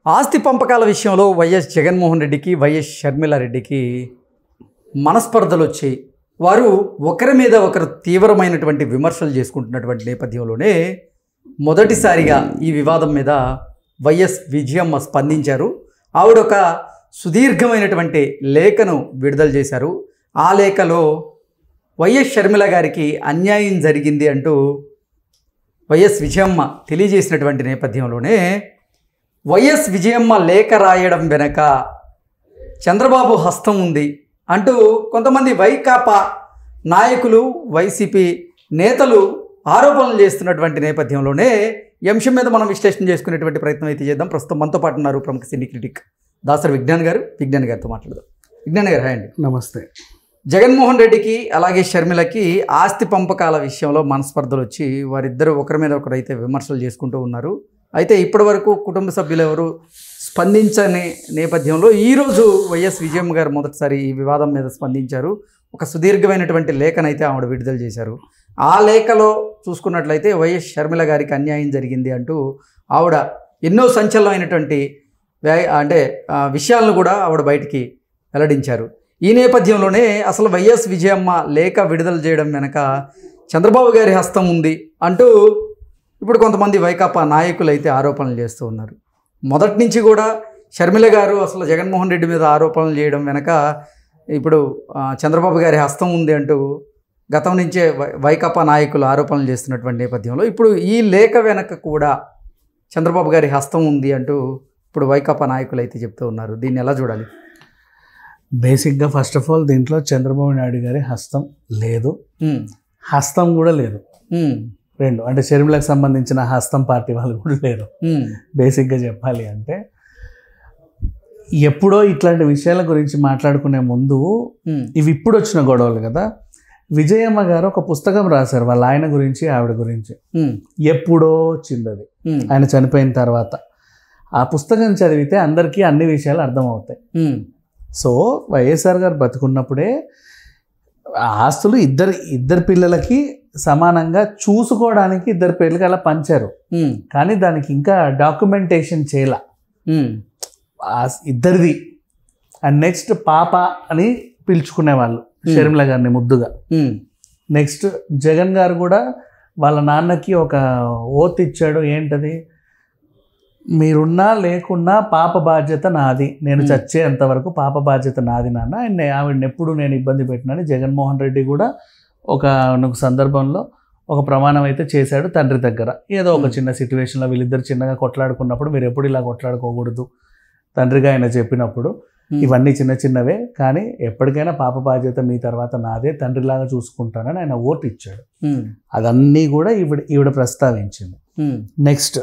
ఆస్తి పంపకాల విషయంలో వైఎస్ జగన్మోహన్ రెడ్డికి వైఎస్ షర్మిలారెడ్డికి మనస్పర్ధలు వచ్చాయి వారు ఒకరి మీద ఒకరు తీవ్రమైనటువంటి విమర్శలు చేసుకుంటున్నటువంటి నేపథ్యంలోనే మొదటిసారిగా ఈ వివాదం మీద వైఎస్ విజయమ్మ స్పందించారు ఆవిడ ఒక సుదీర్ఘమైనటువంటి లేఖను విడుదల చేశారు ఆ లేఖలో వైఎస్ షర్మిల గారికి అన్యాయం జరిగింది అంటూ వైఎస్ విజయమ్మ తెలియజేసినటువంటి నేపథ్యంలోనే వైఎస్ విజయమ్మ లేఖ రాయడం వెనక చంద్రబాబు హస్తం ఉంది అంటూ కొంతమంది వైకాపా నాయకులు వైసీపీ నేతలు ఆరోపణలు చేస్తున్నటువంటి నేపథ్యంలోనే ఈ అంశం మీద మనం విశ్లేషణ చేసుకునేటువంటి ప్రయత్నం అయితే చేద్దాం ప్రస్తుతం మనతో పాటు ఉన్నారు ప్రముఖ సినీ క్రిటిక్ దాసరి విజ్ఞాన్ గారు విజ్ఞాన్ గారితో మాట్లాడదాం విజ్ఞాన్ గారు హాయ్ అండి నమస్తే జగన్మోహన్ రెడ్డికి అలాగే షర్మిలకి ఆస్తి పంపకాల విషయంలో మనస్పర్ధలు వచ్చి వారిద్దరూ ఒకరి మీద ఒకరు అయితే విమర్శలు చేసుకుంటూ ఉన్నారు అయితే ఇప్పటి వరకు కుటుంబ సభ్యులు ఎవరు స్పందించని నేపథ్యంలో ఈరోజు వైఎస్ విజయమ్మ గారు మొదటిసారి ఈ వివాదం మీద స్పందించారు ఒక సుదీర్ఘమైనటువంటి లేఖనైతే ఆవిడ విడుదల చేశారు ఆ లేఖలో చూసుకున్నట్లయితే వైఎస్ షర్మిల గారికి అన్యాయం జరిగింది అంటూ ఆవిడ ఎన్నో సంచలనమైనటువంటి వ్యా- అంటే ఆ, విషయాలను కూడా ఆవిడ బయటికి వెల్లడించారు ఈ నేపథ్యంలోనే అసలు వైఎస్ విజయమ్మ లేఖ విడుదల చేయడం వెనక చంద్రబాబు గారి హస్తం ఉంది అంటూ ఇప్పుడు కొంతమంది వైకాపా నాయకులు అయితే ఆరోపణలు చేస్తూ ఉన్నారు మొదటి నుంచి కూడా షర్మిల గారు అసలు జగన్మోహన్ రెడ్డి మీద ఆరోపణలు చేయడం వెనక ఇప్పుడు ఆ, చంద్రబాబు గారి హస్తం ఉంది అంటూ గతం నుంచే వై- వైకాపా నాయకులు ఆరోపణలు చేస్తున్నటువంటి నేపథ్యంలో ఇప్పుడు ఈ లేఖ వెనక కూడా చంద్రబాబు గారి హస్తం ఉంది అంటూ ఇప్పుడు వైకాపా నాయకులు అయితే చెప్తూ ఉన్నారు దీన్ని ఎలా చూడాలి బేసిక్గా ఫస్ట్ ఆఫ్ ఆల్ దీంట్లో చంద్రబాబు నాయుడు గారి హస్తం లేదు ఉమ్, హస్తం కూడా లేదు ఉమ్, రెండు అంటే షర్మిలకు సంబంధించిన హస్తం పార్టీ వాళ్ళు కూడా లేరు ఉమ్, బేసిక్గా చెప్పాలి అంటే ఎప్పుడో ఇట్లాంటి విషయాల గురించి మాట్లాడుకునే ముందు ఉమ్, ఇవి ఇప్పుడు వచ్చిన గొడవలు కదా విజయమ్మ గారు ఒక పుస్తకం రాశారు వాళ్ళ ఆయన గురించి ఆవిడ గురించి ఉమ్, ఎప్పుడో వచ్చింది అది ఉమ్, ఆయన చనిపోయిన తర్వాత ఆ పుస్తకం చదివితే అందరికీ అన్ని విషయాలు అర్థమవుతాయి ఉమ్, సో వైఎస్ఆర్ గారు బతుకున్నప్పుడే ఆ ఆస్తులు ఇద్దరు ఇద్దరు పిల్లలకి సమానంగా చూసుకోవడానికి ఇద్దరు పిల్లలకి అలా పంచారు ఉమ్, కానీ దానికి ఇంకా డాక్యుమెంటేషన్ చేయాల ఉమ్, ఇద్దరిది అండ్ నెక్స్ట్ పాప అని పిలుచుకునేవాళ్ళు షర్మిల గారిని ముద్దుగా ఉమ్, నెక్స్ట్ జగన్ గారు కూడా వాళ్ళ నాన్నకి ఒక ఓత్ ఇచ్చాడు ఏంటది మీరున్నా లేకున్నా పాప బాధ్యత నాది నేను Hmm. చచ్చేంత వరకు పాప బాధ్యత నాది నాన్న అండ్ ఆవిడని ఎప్పుడు నేను ఇబ్బంది పెట్టినని జగన్మోహన్ రెడ్డి కూడా ఒక ఒక సందర్భంలో ఒక ప్రమాణం అయితే చేశాడు తండ్రి దగ్గర ఏదో ఒక Hmm. చిన్న సిచ్యువేషన్లో వీళ్ళిద్దరు చిన్నగా కొట్లాడుకున్నప్పుడు మీరు ఎప్పుడు ఇలా కొట్లాడుకోకూడదు తండ్రిగా ఆయన చెప్పినప్పుడు ఉమ్, ఇవన్నీ చిన్న చిన్నవే కానీ ఎప్పటికైనా పాప బాధ్యత మీ తర్వాత నాదే తండ్రిలాగా చూసుకుంటానని ఆయన ఓటు ఇచ్చాడు ఉమ్, అదన్నీ కూడా ఈవిడ ఈవిడ ప్రస్తావించింది ఉమ్, నెక్స్ట్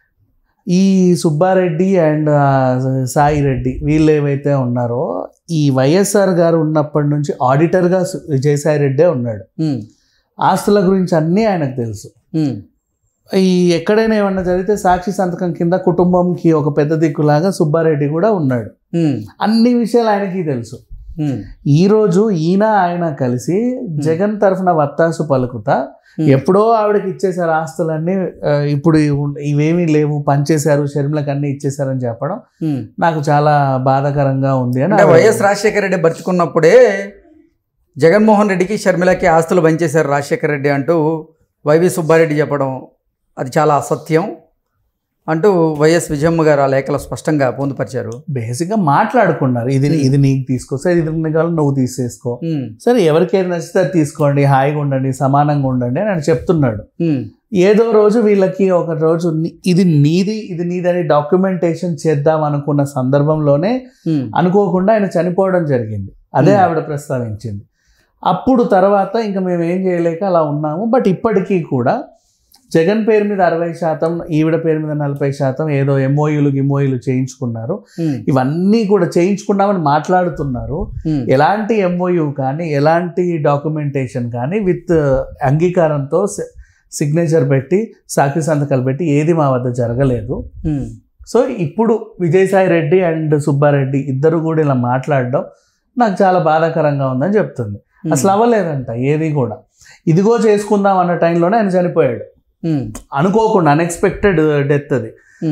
ఈ సుబ్బారెడ్డి అండ్ ఆ, సాయి రెడ్డి వీళ్ళు ఏవైతే ఉన్నారో ఈ వైఎస్ఆర్ గారు ఉన్నప్పటి నుంచి ఆడిటర్గా సు- విజయసాయి రెడ్డే ఉన్నాడు ఉమ్, ఆస్తుల గురించి అన్నీ ఆయనకు తెలుసు ఉమ్, ఈ ఎక్కడైనా ఏమన్నా జరిగితే సాక్షి సంతకం కింద కుటుంబంకి ఒక పెద్ద దిక్కులాగా సుబ్బారెడ్డి కూడా ఉన్నాడు ఉమ్, అన్ని విషయాలు ఆయనకి తెలుసు ఉమ్, ఈరోజు ఈయన ఆయన కలిసి జగన్ తరఫున వత్తాసు పలుకుతా ఉమ్, ఎప్పుడో ఆవిడకి ఇచ్చేసారు ఆస్తులన్నీ ఆ, ఇప్పుడు ఇవి- ఇవేమీ లేవు పంచేశారు షర్మిలకు అన్ని ఇచ్చేసారని చెప్పడం ఉమ్. నాకు చాలా బాధాకరంగా ఉంది అని అంటే ఆవిడ- వైఎస్ రాజశేఖర రెడ్డి బతుకున్నప్పుడే జగన్మోహన్ రెడ్డికి షర్మిలకి ఆస్తులు పంచేశారు రాజశేఖర రెడ్డి అంటూ వైవి సుబ్బారెడ్డి చెప్పడం అది చాలా అసత్యం అంటూ వైఎస్ విజయమ్మ గారు ఆ లేఖలో స్పష్టంగా పొందుపరిచారు బేసిక్గా మాట్లాడుకున్నారు ఇది Hmm. ఇది నీకు తీసుకో సరే ఇది నీకు కావాలి నువ్వు తీసేసుకో ఉమ్, సరే ఎవరికైనా నచ్చితే అది తీసుకోండి హాయిగా ఉండండి సమానంగా ఉండండి అని ఆయన చెప్తున్నాడు ఉమ్, ఏదో రోజు వీళ్ళకి ఒక రోజు ని- ఇది నీది ఇది నీదని డాక్యుమెంటేషన్ చేద్దాం అనుకున్న సందర్భంలోనే ఉమ్, అనుకోకుండా ఆయన చనిపోవడం జరిగింది అదే Hmm. ఆవిడ ప్రస్తావించింది అప్పుడు తర్వాత ఇంకా మేము ఏం చేయలేక అలా ఉన్నాము బట్ ఇప్పటికీ కూడా జగన్ పేరు మీద అరవై శాతం ఈవిడ పేరు మీద నలభై శాతం ఏదో ఎంఓయూలు గిమోయూలు చేయించుకున్నారు ఉమ్, ఇవన్నీ కూడా చేయించుకున్నామని మాట్లాడుతున్నారు ఉమ్, ఎలాంటి ఎంఓయూ కానీ ఎలాంటి డాక్యుమెంటేషన్ కానీ విత్ అంగీకారంతో సిగ్నేచర్ పెట్టి సాక్షి సంతకాలు పెట్టి ఏది మా వద్ద జరగలేదు ఉమ్, సో ఇప్పుడు విజయసాయి రెడ్డి అండ్ సుబ్బారెడ్డి ఇద్దరు కూడా ఇలా మాట్లాడడం నాకు చాలా బాధాకరంగా ఉందని చెప్తుంది ఉమ్, అసలు అవ్వలేదంట ఏది కూడా ఇదిగో చేసుకుందాం అన్న టైంలోనే ఆయన చనిపోయాడు ఉమ్, అనుకోకుండా అన్ఎక్స్పెక్టెడ్ డెత్ అది ఉమ్,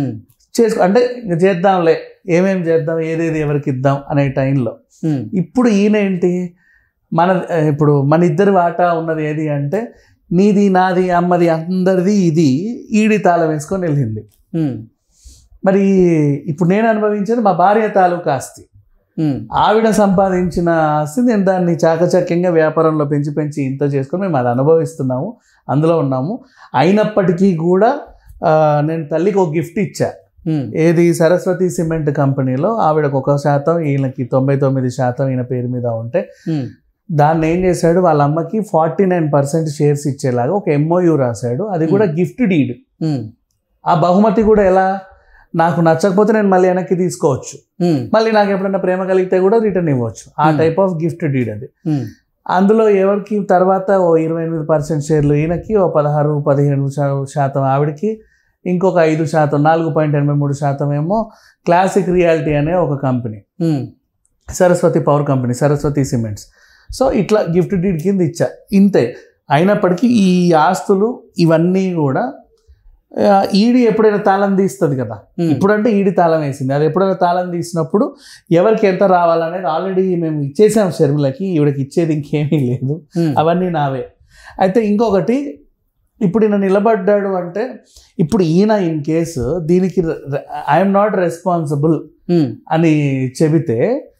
చేసుకో అంటే ఇంక చేద్దాంలే ఏమేం చేద్దాం ఏదేది ఎవరికి ఇద్దాం అనే టైంలో ఉమ్, ఇప్పుడు ఈయన ఏంటి మన ఇప్పుడు మన ఇద్దరి వాటా ఉన్నది ఏది అంటే నీది నాది అమ్మది అందరిది ఇది ఈడి తాళం వేసుకొని వెళ్ళింది ఉమ్, మరి ఇప్పుడు నేను అనుభవించేది మా భార్య తాలూకు ఆస్తి ఉమ్, ఆవిడ సంపాదించిన ఆస్తి నేను దాన్ని చాకచక్యంగా వ్యాపారంలో పెంచి పెంచి ఇంత చేసుకొని మేము అది అనుభవిస్తున్నాము అందులో ఉన్నాము అయినప్పటికీ కూడా ఆ, నేను తల్లికి ఒక గిఫ్ట్ ఇచ్చా ఉమ్, ఏది సరస్వతి సిమెంట్ కంపెనీలో ఆవిడకు ఒక శాతం ఈయనకి తొంభై తొమ్మిది శాతం ఈయన పేరు మీద ఉంటే ఉమ్, దాన్ని ఏం చేశాడు వాళ్ళ అమ్మకి ఫార్టీ నైన్ పర్సెంట్ షేర్స్ ఇచ్చేలాగా ఒక ఎంఓయూ రాశాడు అది కూడా గిఫ్ట్ డీడ్ ఉమ్, ఆ బహుమతి కూడా ఎలా నాకు నచ్చకపోతే నేను మళ్ళీ వెనక్కి తీసుకోవచ్చు ఉమ్, మళ్ళీ నాకు ఎప్పుడైనా ప్రేమ కలిగితే కూడా రిటర్న్ ఇవ్వచ్చు ఆ Hmm. Type of gift deed అది ఉమ్, అందులో ఎవరికి తర్వాత ఓ ఇరవై ఎనిమిది పర్సెంట్ షేర్లు ఈయనకి ఓ పదహారు పదిహేను శా- శాతం ఆవిడకి ఇంకొక ఐదు శాతం నాలుగు పాయింట్ ఎనభై మూడు శాతం ఏమో క్లాసిక్ రియాలిటీ అనే ఒక company um, Saraswati power company Saraswati cements so ఇట్లా గిఫ్ట్ డీడ్ కింద ఇచ్చా ఇంతే అయినప్పటికీ ఈ ఆస్తులు ఇవన్నీ కూడా ఆ, ఈడి ఎప్పుడైనా తాళం తీస్తుంది కదా ఉమ్, ఇప్పుడంటే ఈడి తాళం వేసింది అది ఎప్పుడైనా తాళం తీసినప్పుడు ఎవరికి ఎంత రావాలనేది ఆల్రెడీ మేము ఇచ్చేసాం షర్మిలకి ఈవిడకి ఇచ్చేది ఇంకేమీ లేదు ఉమ్, అవన్నీ నావే అయితే ఇంకొకటి ఇప్పుడు ఈయన నిలబడ్డాడు అంటే ఇప్పుడు ఈయన ఇన్ కేసు దీనికి ఐఎమ్ నాట్ రెస్పాన్సిబుల్ ఉమ్, అని చెబితే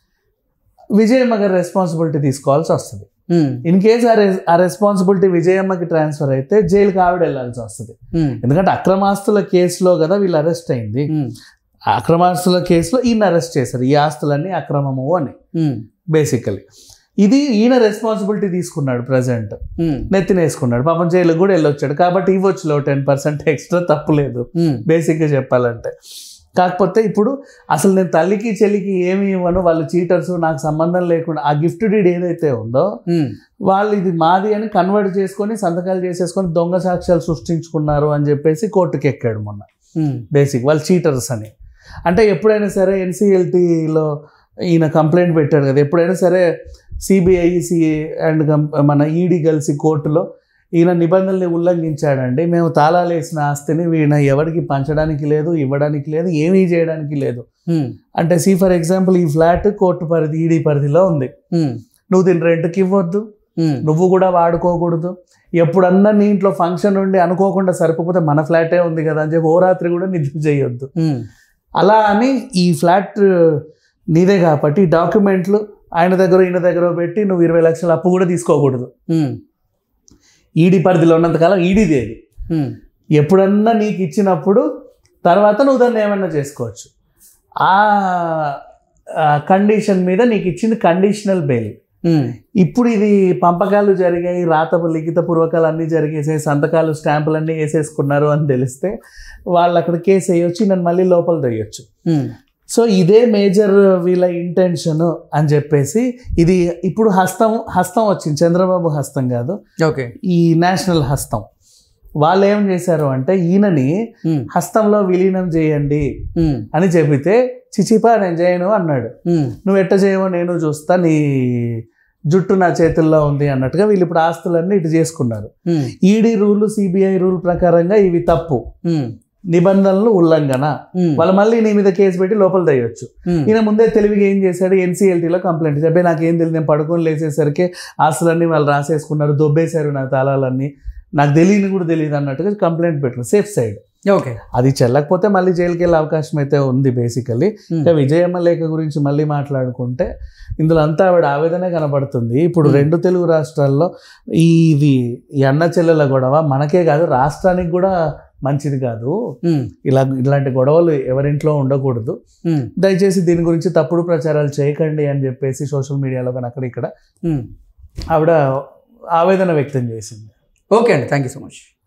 విజయమ్మ గారి రెస్పాన్సిబిలిటీ తీసుకోవాల్సి వస్తుంది ఉమ్, ఇన్ కేస్ ఆ రెస్ ఆ రెస్పాన్సిబిలిటీ విజయమ్మకి ట్రాన్స్ఫర్ అయితే జైలుకి ఆవిడ వెళ్ళాల్సి వస్తుంది ఉమ్, ఎందుకంటే అక్రమాస్తుల కేసులో కదా వీళ్ళు అరెస్ట్ అయింది ఉమ్, ఆ అక్రమాస్తుల కేసులో ఈయన అరెస్ట్ చేశారు ఈ ఆస్తులన్నీ అక్రమము అని ఉమ్, బేసికలీ ఇది ఈయన రెస్పాన్సిబిలిటీ తీసుకున్నాడు ప్రజెంట్ ఉమ్, నెత్తినేసుకున్నాడు పాపం జైలుకి కూడా వెళ్ళొచ్చాడు కాబట్టి ఇవ్వచ్చులో టెన్ పర్సెంట్ ఎక్స్ట్రా తప్పులేదు ఉమ్, బేసిక్గా చెప్పాలంటే కాకపోతే ఇప్పుడు అసలు నేను తల్లికి చెల్లికి ఏమి ఇవ్వను వాళ్ళు చీటర్స్ నాకు సంబంధం లేకుండా ఆ గిఫ్ట్ డీడ్ ఏదైతే ఉందో ఉమ్, వాళ్ళు ఇది మాది అని కన్వర్ట్ చేసుకొని సంతకాలు చేసేసుకొని దొంగ సాక్ష్యాలు సృష్టించుకున్నారు అని చెప్పేసి కోర్టుకి ఎక్కాడు మొన్న ఉమ్, బేసిక్ వాళ్ళు చీటర్స్ అని అంటే ఎప్పుడైనా సరే ఎన్సీఎల్టీలో ఈయన కంప్లైంట్ పెట్టాడు కదా ఎప్పుడైనా సరే సిబిఐ సిఏ అండ్ మన ఈడీ కలిసి కోర్టులో ఈయన నిబంధనల్ని ఉల్లంఘించాడండి మేము తాళాలు వేసిన ఆస్తిని ఈయన ఎవరికి పంచడానికి లేదు ఇవ్వడానికి లేదు ఏమీ చేయడానికి లేదు ఉమ్, అంటే సి ఫర్ ఎగ్జాంపుల్ ఈ ఫ్లాట్ కోర్టు పరిధి ఈడీ పరిధిలో ఉంది ఉమ్, నువ్వు దీన్ని రెంట్కి ఇవ్వద్దు ఉమ్, నువ్వు కూడా వాడుకోకూడదు ఎప్పుడన్నా నీ ఇంట్లో ఫంక్షన్ ఉండి అనుకోకుండా సరిపోతే మన ఫ్లాటే ఉంది కదా అని చెప్పి ఓ రాత్రి కూడా నిద్ర చేయొద్దు ఉమ్, అలా అని ఈ ఫ్లాట్ నీదే కాబట్టి డాక్యుమెంట్లు ఆయన దగ్గర ఈయన దగ్గర పెట్టి నువ్వు ఇరవై లక్షల అప్పు కూడా తీసుకోకూడదు ఉమ్, ఈడీ పరిధిలో ఉన్నంతకాలం ఈడీది అది ఉమ్, ఎప్పుడన్నా నీకు ఇచ్చినప్పుడు తర్వాత నువ్వు దాన్ని ఏమన్నా చేసుకోవచ్చు ఆ కండిషన్ మీద నీకు ఇచ్చింది కండిషనల్ బెయిల్ ఉమ్, ఇప్పుడు ఇది పంపకాలు జరిగాయి రాత లిఖిత పూర్వకాలు అన్నీ జరిగేసాయి సంతకాలు స్టాంపులు అన్నీ వేసేసుకున్నారు అని తెలిస్తే వాళ్ళు అక్కడ కేసు వేయొచ్చు నన్ను మళ్ళీ లోపల దొయ్యొచ్చు ఉమ్, సో ఇదే మేజర్ వీళ్ళ ఇంటెన్షన్ అని చెప్పేసి ఇది ఇప్పుడు హస్తం హస్తం వచ్చింది చంద్రబాబు హస్తం కాదు ఓకే ఈ నేషనల్ హస్తం వాళ్ళు ఏం చేశారు అంటే ఈయనని ఉమ్, హస్తంలో విలీనం చేయండి ఉమ్, అని చెబితే చిచిపా నేను చేయను అన్నాడు ఉమ్, నువ్వు ఎట్ట చేయవో నేను చూస్తా నీ జుట్టు నా చేతుల్లో ఉంది అన్నట్టుగా వీళ్ళు ఇప్పుడు ఆస్తులన్నీ ఇటు చేసుకున్నారు um, ED rule CBI rule ప్రకారంగా ఇవి తప్పు ఉమ్, నిబంధనలు ఉల్లంఘన ఉమ్, వాళ్ళు మళ్ళీ నీ మీద కేసు పెట్టి లోపల దయ్యొచ్చు ఉమ్, ఈయన ముందే తెలివిగా ఏం చేశాడు ఎన్సీఎల్టీలో కంప్లైంట్ చెప్పే నాకేం తెలియదు నేను పడుకొని లేచేసరికి ఆస్తులన్నీ వాళ్ళు రాసేసుకున్నారు దొబ్బేశారు నా తాళాలన్నీ నాకు తెలియని కూడా తెలియదు అన్నట్టుగా కంప్లైంట్ పెట్టుకుని సేఫ్ సైడ్ ఓకే అది చెల్లకపోతే మళ్ళీ జైలుకి వెళ్ళే అవకాశం అయితే ఉంది బేసికలీ ఉమ్, ఇంకా విజయమ్మ లేఖ గురించి మళ్ళీ మాట్లాడుకుంటే ఇందులో అంతా ఆవిడ ఆవేదనే కనబడుతుంది ఇప్పుడు Hmm. రెండు తెలుగు రాష్ట్రాల్లో ఈ ఇది ఈ అన్న చెల్లెల గొడవ మనకే కాదు రాష్ట్రానికి కూడా మంచిది కాదు ఉమ్, ఇలా ఇలాంటి గొడవలు ఎవరింట్లో ఉండకూడదు ఉమ్, దయచేసి దీని గురించి తప్పుడు ప్రచారాలు చేయకండి అని చెప్పేసి సోషల్ మీడియాలో కానీ అక్కడ ఇక్కడ ఉమ్. ఆవిడ ఆవేదన వ్యక్తం చేసింది ఓకే అండి థ్యాంక్ యూ సో మచ్